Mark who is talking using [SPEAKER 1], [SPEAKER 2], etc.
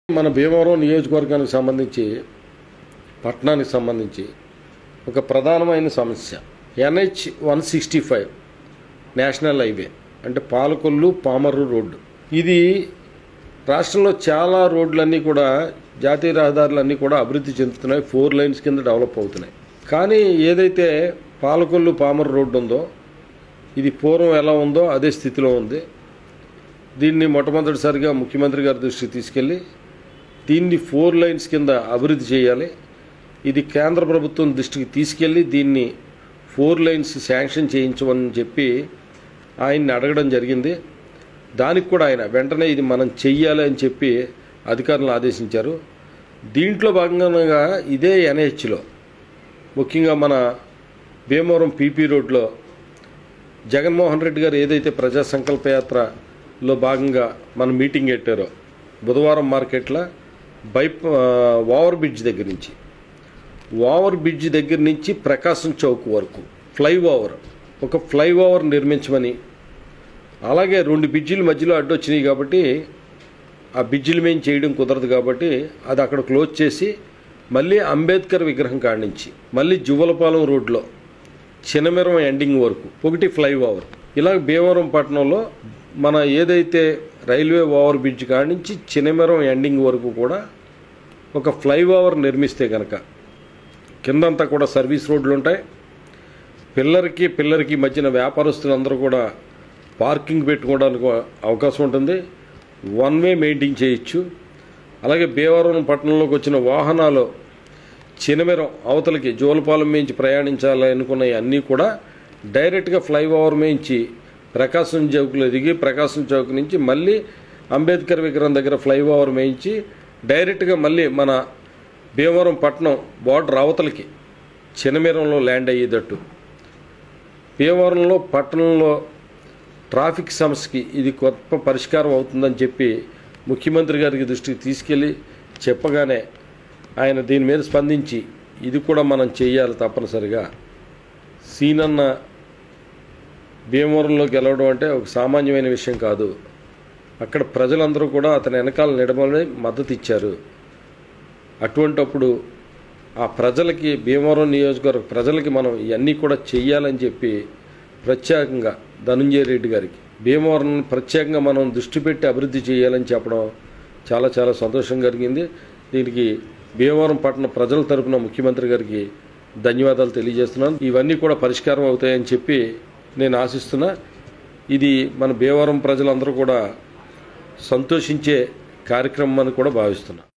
[SPEAKER 1] మన భీమవరం నియోజకవర్గానికి సంబంధించి పట్టణానికి సంబంధించి ఒక ప్రధానమైన సమస్య NH one sixty five national highway అంటే పాలకొల్లు పామర్రు రోడ్డు ఇది రాష్ట్రంలో చాలా రోడ్లన్నీ కూడా జాతీయ రహదారులన్నీ కూడా అభివృద్ధి చెందుతున్నాయి ఫోర్ లైన్స్ కింద డెవలప్ అవుతున్నాయి కానీ ఏదైతే పాలకొల్లు పామర్ రోడ్డు ఉందో ఇది పూర్వం ఎలా ఉందో అదే స్థితిలో ఉంది దీన్ని మొట్టమొదటిసారిగా ముఖ్యమంత్రి గారి దృష్టికి తీసుకెళ్ళి దీన్ని ఫోర్ లైన్స్ కింద అభివృద్ధి చేయాలి ఇది కేంద్ర ప్రభుత్వం దృష్టికి తీసుకెళ్ళి దీన్ని ఫోర్ లైన్స్ శాంక్షన్ చేయించమని చెప్పి ఆయన్ని అడగడం జరిగింది దానికి కూడా ఆయన వెంటనే ఇది మనం చెయ్యాలి అని చెప్పి అధికారులను ఆదేశించారు దీంట్లో భాగంగా ఇదే ఎన్హెచ్లో ముఖ్యంగా మన భీమవరం పీపీ రోడ్లో జగన్మోహన్ రెడ్డి గారు ఏదైతే ప్రజా సంకల్ప యాత్రలో భాగంగా మన మీటింగ్ పెట్టారో బుధవారం మార్కెట్లో బై ఓవర్ బ్రిడ్జ్ దగ్గర నుంచి ఓవర్ బ్రిడ్జ్ దగ్గర నుంచి ప్రకాశం చౌక్ వరకు ఫ్లైఓవర్ ఒక ఫ్లైఓవర్ నిర్మించమని అలాగే రెండు బ్రిడ్జిల మధ్యలో అడ్డొచ్చినాయి కాబట్టి ఆ బ్రిడ్జిల మీద చేయడం కుదరదు కాబట్టి అది అక్కడ క్లోజ్ చేసి మళ్ళీ అంబేద్కర్ విగ్రహం కాడి నుంచి మళ్ళీ జువ్వలపాలెం రోడ్లో చినమెరం ఎండింగ్ వరకు ఒకటి ఫ్లైఓవర్ ఇలా భీమవరం పట్టణంలో మన ఏదైతే రైల్వే ఓవర్ బ్రిడ్జ్ కాడి నుంచి చినమెరం ఎండింగ్ వరకు కూడా ఒక ఫ్లైఓవర్ నిర్మిస్తే కనుక కిందంతా కూడా సర్వీస్ రోడ్లు ఉంటాయి పిల్లర్కి పిల్లర్కి మధ్యన వ్యాపారస్తులందరూ కూడా పార్కింగ్ పెట్టుకోవడానికి అవకాశం ఉంటుంది వన్ వే మెయింటైన్ చేయొచ్చు అలాగే భీమవరం పట్టణంలోకి వచ్చిన వాహనాలు చినమెరం అవతలకి జోలపాలెం మేంచి ప్రయాణించాలి అనుకున్నవి అన్నీ కూడా డైరెక్ట్గా ఫ్లైఓవర్ మేంచి ప్రకాశం చౌక్లో దిగి ప్రకాశం చౌక్ నుంచి మళ్ళీ అంబేద్కర్ విగ్రహం దగ్గర ఫ్లైఓవర్ మేయించి డైరెక్ట్గా మళ్ళీ మన భీమవరం పట్టణం బోర్డర్ అవతలకి చినమెరంలో ల్యాండ్ అయ్యేటట్టు భీమవరంలో పట్టణంలో ట్రాఫిక్ సమస్యకి ఇది గొప్ప పరిష్కారం అవుతుందని చెప్పి ముఖ్యమంత్రి గారికి దృష్టికి తీసుకెళ్ళి చెప్పగానే ఆయన దీని మీద స్పందించి ఇది కూడా మనం చేయాలి తప్పనిసరిగా సీనన్న భీమవరంలో గెలవడం అంటే ఒక సామాన్యమైన విషయం కాదు అక్కడ ప్రజలందరూ కూడా అతని వెనకాల నిడమని మద్దతు ఇచ్చారు అటువంటప్పుడు ఆ ప్రజలకి భీమవరం నియోజకవర్గ ప్రజలకి మనం ఇవన్నీ కూడా చెయ్యాలని చెప్పి ప్రత్యేకంగా ధనుంజయ రెడ్డి గారికి భీమవరం ప్రత్యేకంగా మనం దృష్టి పెట్టి అభివృద్ధి చేయాలని చెప్పడం చాలా చాలా సంతోషం కలిగింది దీనికి భీమవరం పట్టణ ప్రజల తరపున ముఖ్యమంత్రి గారికి ధన్యవాదాలు తెలియజేస్తున్నాను ఇవన్నీ కూడా పరిష్కారం అవుతాయని చెప్పి నేను ఆశిస్తున్నా ఇది మన భీమవరం ప్రజలందరూ కూడా సంతోషించే కార్యక్రమం అని కూడా భావిస్తున్నా